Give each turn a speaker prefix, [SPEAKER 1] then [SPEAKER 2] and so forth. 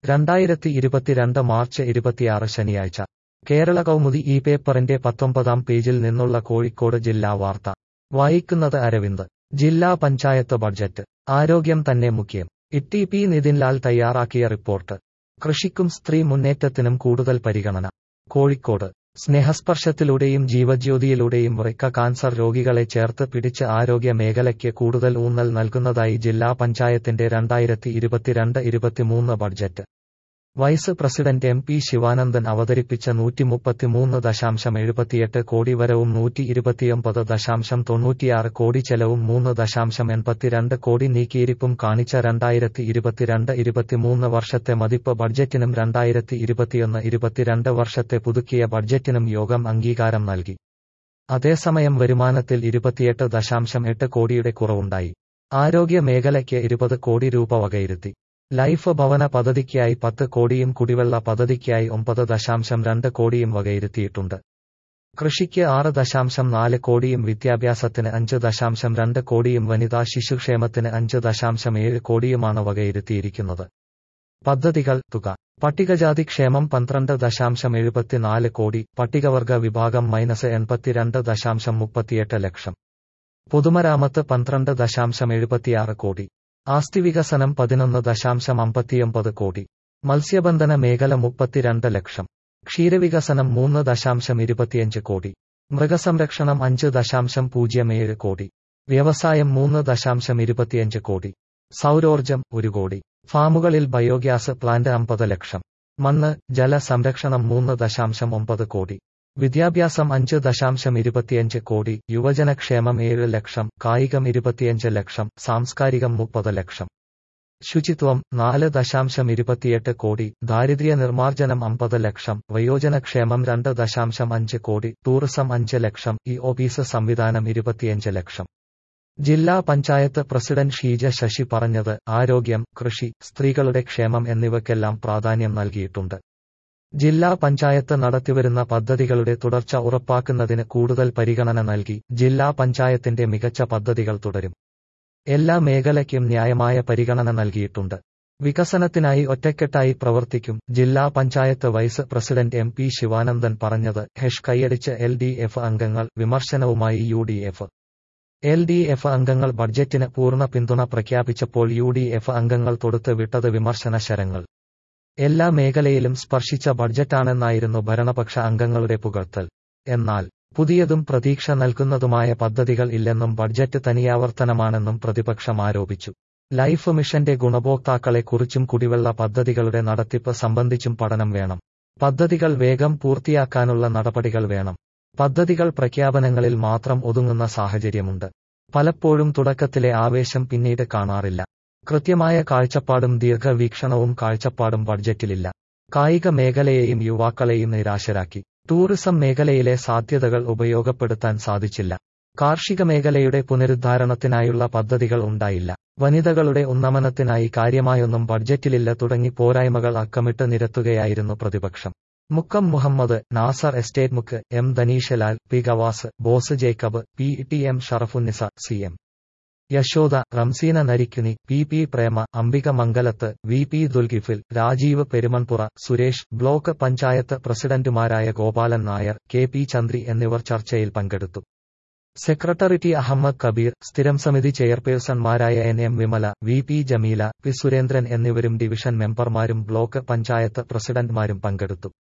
[SPEAKER 1] രണ്ടായിരത്തി ഇരുപത്തിരണ്ട് മാർച്ച് ഇരുപത്തിയാറ് ശനിയാഴ്ച കേരള കൗമുദി ഈ പേപ്പറിന്റെ പത്തൊമ്പതാം പേജിൽ നിന്നുള്ള കോഴിക്കോട് ജില്ലാ വാർത്ത വായിക്കുന്നത് അരവിന്ദ് ജില്ലാ പഞ്ചായത്ത് ബഡ്ജറ്റ് ആരോഗ്യം തന്നെ മുഖ്യം ഇട്ടി പി നിതിൻലാൽ തയ്യാറാക്കിയ റിപ്പോർട്ട് കൃഷിക്കും സ്ത്രീ മുന്നേറ്റത്തിനും കൂടുതൽ പരിഗണന കോഴിക്കോട് സ്നേഹസ്പർശത്തിലൂടെയും ജീവജ്യോതിയിലൂടെയും വൃക്ക കാൻസർ രോഗികളെ ചേർത്ത് പിടിച്ച് ആരോഗ്യ മേഖലയ്ക്ക് കൂടുതൽ ഊന്നൽ നൽകുന്നതായി ജില്ലാ പഞ്ചായത്തിന്റെ രണ്ടായിരത്തി ഇരുപത്തിരണ്ട് ഇരുപത്തിമൂന്ന് budget vice president M P Sivanandan അവതരിപ്പിച്ച നൂറ്റിമുപ്പത്തിമൂന്ന് ദശാംശം എഴുപത്തിയെട്ട് കോടി വരവും നൂറ്റി ഇരുപത്തിയൊമ്പത് ദശാംശം തൊണ്ണൂറ്റിയാറ് കോടി ചെലവും മൂന്ന് ദശാംശം എൺപത്തിരണ്ട് കോടി നീക്കിയിരിപ്പും കാണിച്ച രണ്ടായിരത്തി ഇരുപത്തിരണ്ട് ഇരുപത്തിമൂന്ന് വർഷത്തെ മതിപ്പ് ബഡ്ജറ്റിനും രണ്ടായിരത്തി ഇരുപത്തിയൊന്ന് ഇരുപത്തിരണ്ട് വർഷത്തെ പുതുക്കിയ ബഡ്ജറ്റിനും യോഗം അംഗീകാരം നൽകി അതേസമയം വരുമാനത്തിൽ ഇരുപത്തിയെട്ട് ദശാംശം എട്ട് കോടിയുടെ കുറവുണ്ടായി ആരോഗ്യ മേഖലയ്ക്ക് ഇരുപത് കോടി രൂപ വകയിരുത്തി ലൈഫ് ഭവന പദ്ധതിക്കായി പത്ത് കോടിയും കുടിവെള്ള പദ്ധതിക്കായി ഒമ്പത് ദശാംശം രണ്ട് കോടിയും വകയിരുത്തിയിട്ടുണ്ട് കൃഷിക്ക് ആറ് ദശാംശം നാല് കോടിയും വിദ്യാഭ്യാസത്തിന് അഞ്ച് ദശാംശം രണ്ട് കോടിയും വനിതാ ശിശുക്ഷേമത്തിന് അഞ്ച് ദശാംശം ഏഴ് കോടിയുമാണ് വകയിരുത്തിയിരിക്കുന്നത് പദ്ധതികൾ തുക പട്ടികജാതി ക്ഷേമം പന്ത്രണ്ട് ദശാംശം എഴുപത്തിനാല് കോടി പട്ടികവർഗ വിഭാഗം മൈനസ് എൺപത്തിരണ്ട് ദശാംശം മുപ്പത്തിയെട്ട് ലക്ഷം പൊതുമരാമത്ത് പന്ത്രണ്ട് ദശാംശം എഴുപത്തിയാറ് കോടി ആസ്തി വികസനം പതിനൊന്ന് ദശാംശം അമ്പത്തിയൊമ്പത് കോടി മത്സ്യബന്ധന മേഖല മുപ്പത്തിരണ്ട് ലക്ഷം ക്ഷീരവികസനം മൂന്ന് ദശാംശം ഇരുപത്തിയഞ്ച് കോടി മൃഗസംരക്ഷണം അഞ്ച് ദശാംശം പൂജ്യം ഏഴ് കോടി വ്യവസായം മൂന്ന് ദശാംശം ഇരുപത്തിയഞ്ച് കോടി സൗരോർജം ഒരു കോടി ഫാമുകളിൽ ബയോഗ്യാസ് പ്ലാന്റ് അമ്പത് ലക്ഷം മണ്ണ് ജല സംരക്ഷണം മൂന്ന് ദശാംശം ഒമ്പത് കോടി വിദ്യാഭ്യാസം അഞ്ച് ദശാംശം ഇരുപത്തിയഞ്ച് കോടി യുവജനക്ഷേമം ഏഴ് ലക്ഷം കായികം ഇരുപത്തിയഞ്ച് ലക്ഷം സാംസ്കാരികം മുപ്പത് ലക്ഷം ശുചിത്വം നാല് ദശാംശം ഇരുപത്തിയെട്ട് കോടി ദാരിദ്ര്യ നിർമ്മാർജ്ജനം അമ്പത് ലക്ഷം വയോജനക്ഷേമം രണ്ട് ദശാംശം അഞ്ച് കോടി ടൂറിസം അഞ്ച് ലക്ഷം ഇ ഓഫീസ് സംവിധാനം ഇരുപത്തിയഞ്ച് ലക്ഷം ജില്ലാ പഞ്ചായത്ത് പ്രസിഡന്റ് ഷീജ ശശി പറഞ്ഞത് ആരോഗ്യം കൃഷി സ്ത്രീകളുടെ ക്ഷേമം എന്നിവയ്ക്കെല്ലാം പ്രാധാന്യം നൽകിയിട്ടുണ്ട് ജില്ലാ പഞ്ചായത്ത് നടത്തിവരുന്ന പദ്ധതികളുടെ തുടർച്ച ഉറപ്പാക്കുന്നതിന് കൂടുതൽ പരിഗണന നൽകി ജില്ലാ പഞ്ചായത്തിന്റെ മികച്ച പദ്ധതികൾ തുടരും എല്ലാ മേഖലയ്ക്കും ന്യായമായ പരിഗണന നൽകിയിട്ടുണ്ട് വികസനത്തിനായി ഒറ്റക്കെട്ടായി പ്രവർത്തിക്കും ജില്ലാ panchayat vice president M P Sivanandan പറഞ്ഞത് ഹെഷ് കൈയടിച്ച് എൽ ഡി എഫ് അംഗങ്ങൾ വിമർശനവുമായി U D F L D F അംഗങ്ങൾ ബഡ്ജറ്റിന് പൂർണ്ണ പിന്തുണ പ്രഖ്യാപിച്ചപ്പോൾ യു ഡി എഫ് അംഗങ്ങൾ തൊടുത്ത് വിട്ടത് വിമർശന ശരങ്ങൾ എല്ലാ മേഖലയിലും സ്പർശിച്ച ബഡ്ജറ്റാണെന്നായിരുന്നു ഭരണപക്ഷ അംഗങ്ങളുടെ പുകഴ്ത്തൽ എന്നാൽ പുതിയതും പ്രതീക്ഷ നൽകുന്നതുമായ പദ്ധതികൾ ഇല്ലെന്നും ബഡ്ജറ്റ് തനിയാവർത്തനമാണെന്നും പ്രതിപക്ഷം ആരോപിച്ചു ലൈഫ് മിഷന്റെ ഗുണഭോക്താക്കളെക്കുറിച്ചും കുടിവെള്ള പദ്ധതികളുടെ നടത്തിപ്പ് സംബന്ധിച്ചും പഠനം വേണം പദ്ധതികൾ വേഗം പൂർത്തിയാക്കാനുള്ള നടപടികൾ വേണം പദ്ധതികൾ പ്രഖ്യാപനങ്ങളിൽ മാത്രം ഒതുങ്ങുന്ന സാഹചര്യമുണ്ട് പലപ്പോഴും തുടക്കത്തിലെ ആവേശം പിന്നീട് കാണാറില്ല കൃത്യമായ കാഴ്ചപ്പാടും ദീർഘവീക്ഷണവും കാഴ്ചപ്പാടും ബഡ്ജറ്റിലില്ല കായിക മേഖലയെയും യുവാക്കളെയും നിരാശരാക്കി ടൂറിസം മേഖലയിലെ സാധ്യതകൾ ഉപയോഗപ്പെടുത്താൻ സാധിച്ചില്ല കാർഷിക മേഖലയുടെ പുനരുദ്ധാരണത്തിനായുള്ള പദ്ധതികൾ ഉണ്ടായില്ല വനിതകളുടെ ഉന്നമനത്തിനായി കാര്യമായൊന്നും ബഡ്ജറ്റിലില്ല തുടങ്ങി പോരായ്മകൾ അക്കമിട്ട് നിരത്തുകയായിരുന്നു പ്രതിപക്ഷം Mukkam Muhammad Nasar estate Mukku M Dhaneeshlal P Gavas Bose Jacob P T M Sharafunnisa C M Yashoda Ramseena Narikkuni P P Prema Ambika Mangalath V P Dulgifil Rajeev Perumanpura Suresh block panchayat പ്രസിഡന്റുമാരായ ഗോപാലൻ നായർ കെ പി ചന്ദ്രി എന്നിവർ ചർച്ചയിൽ പങ്കെടുത്തു സെക്രട്ടറിറ്റി അഹമ്മദ് കബീർ സ്ഥിരം സമിതി ചെയർപേഴ്സൺമാരായ N M Vimala V P Jameela P Surendran എന്നിവരും ഡിവിഷൻ മെമ്പർമാരും ബ്ലോക്ക് പഞ്ചായത്ത് പ്രസിഡന്റുമാരും പങ്കെടുത്തു